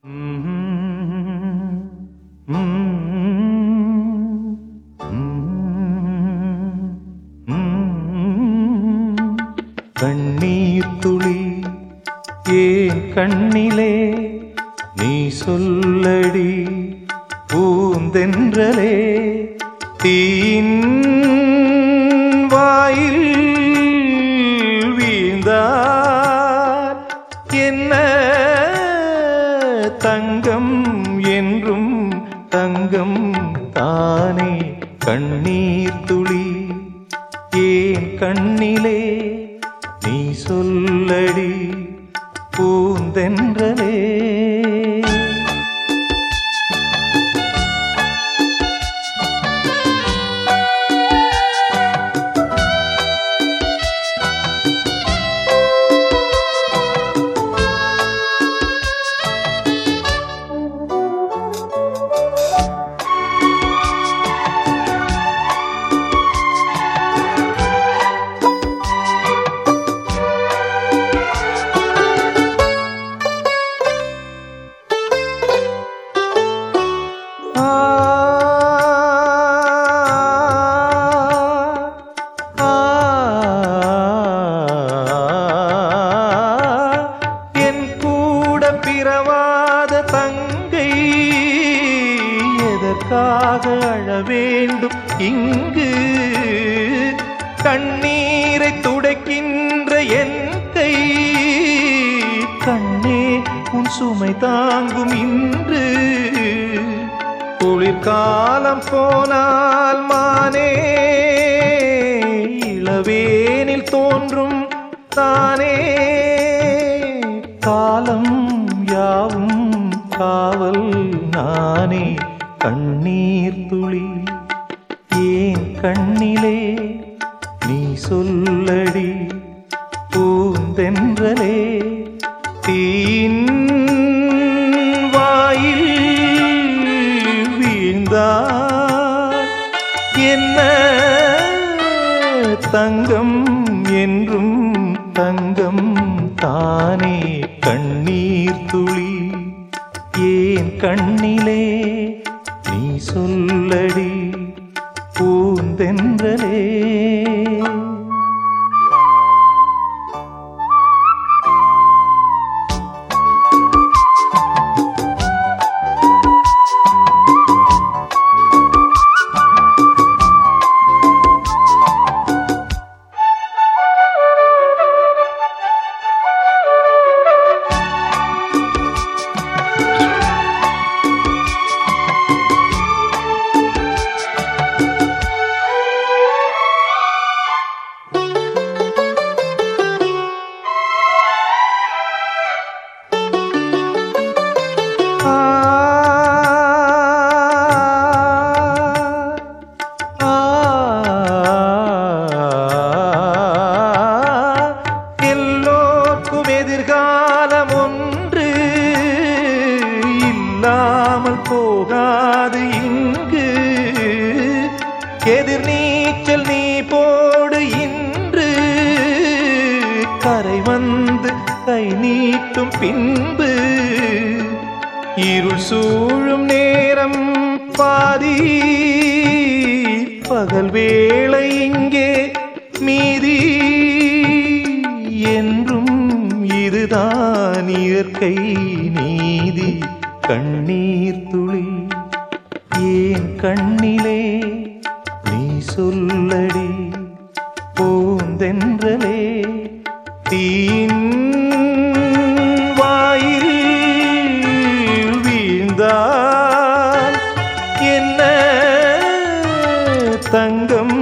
கண்ணீர் துளி ஏன் கண்ணிலே நீ சொல்லடி பூந்தென்றலே தீன் வாயில் வீழ்ந்தார் என்ன தங்கம் என்றும் தங்கம் தானே கண்ணீர் துளி ஏன் கண்ணிலே நீ சொல்லடி பூந்தென்றலே ஆ ஆ என் கூட பிறவாத தங்கை எதற்காக அழ வேண்டும் இங்கு கண்ணீரை துடைக்கின்ற என் கை கண்ணே உன் சுமை தாங்கும் இன்று குளிர்காலம் போனால் மானே இளவேனில் தோன்றும் தானே காலம் யாவும் காவல் நானே கண்ணீர் துளி ஏன் கண்ணிலே நீ சொல்லடி பூந்தென்றலே தீன் வாயில் வீழ்ந்தார் என்ன தங்கம் என்றும் தங்கம் தானே கண்ணீர் துளி ஏன் கண்ணிலே நீ சொல்லடி பூந்தென்றலே ஆ ஆ எல்லோர்க்கும் எதிர்காலம் ஒன்று இல்லாமல் போகாது இங்கு எதிர் நீச்சல் நீ போடு இன்று கரை வந்து கை நீட்டும் பின்பு இருள் சூழும் நேரம் பாதி பகல் வேளை இங்கே மீதி என்றும் இதுதான் இயற்கை நீதி கண்ணீர் துளி ஏன் கண்ணிலே நீ சொல்லடி பூந்தென்றலே தீன் வாயில் வீழ்ந்தால் என்ன தங்கம்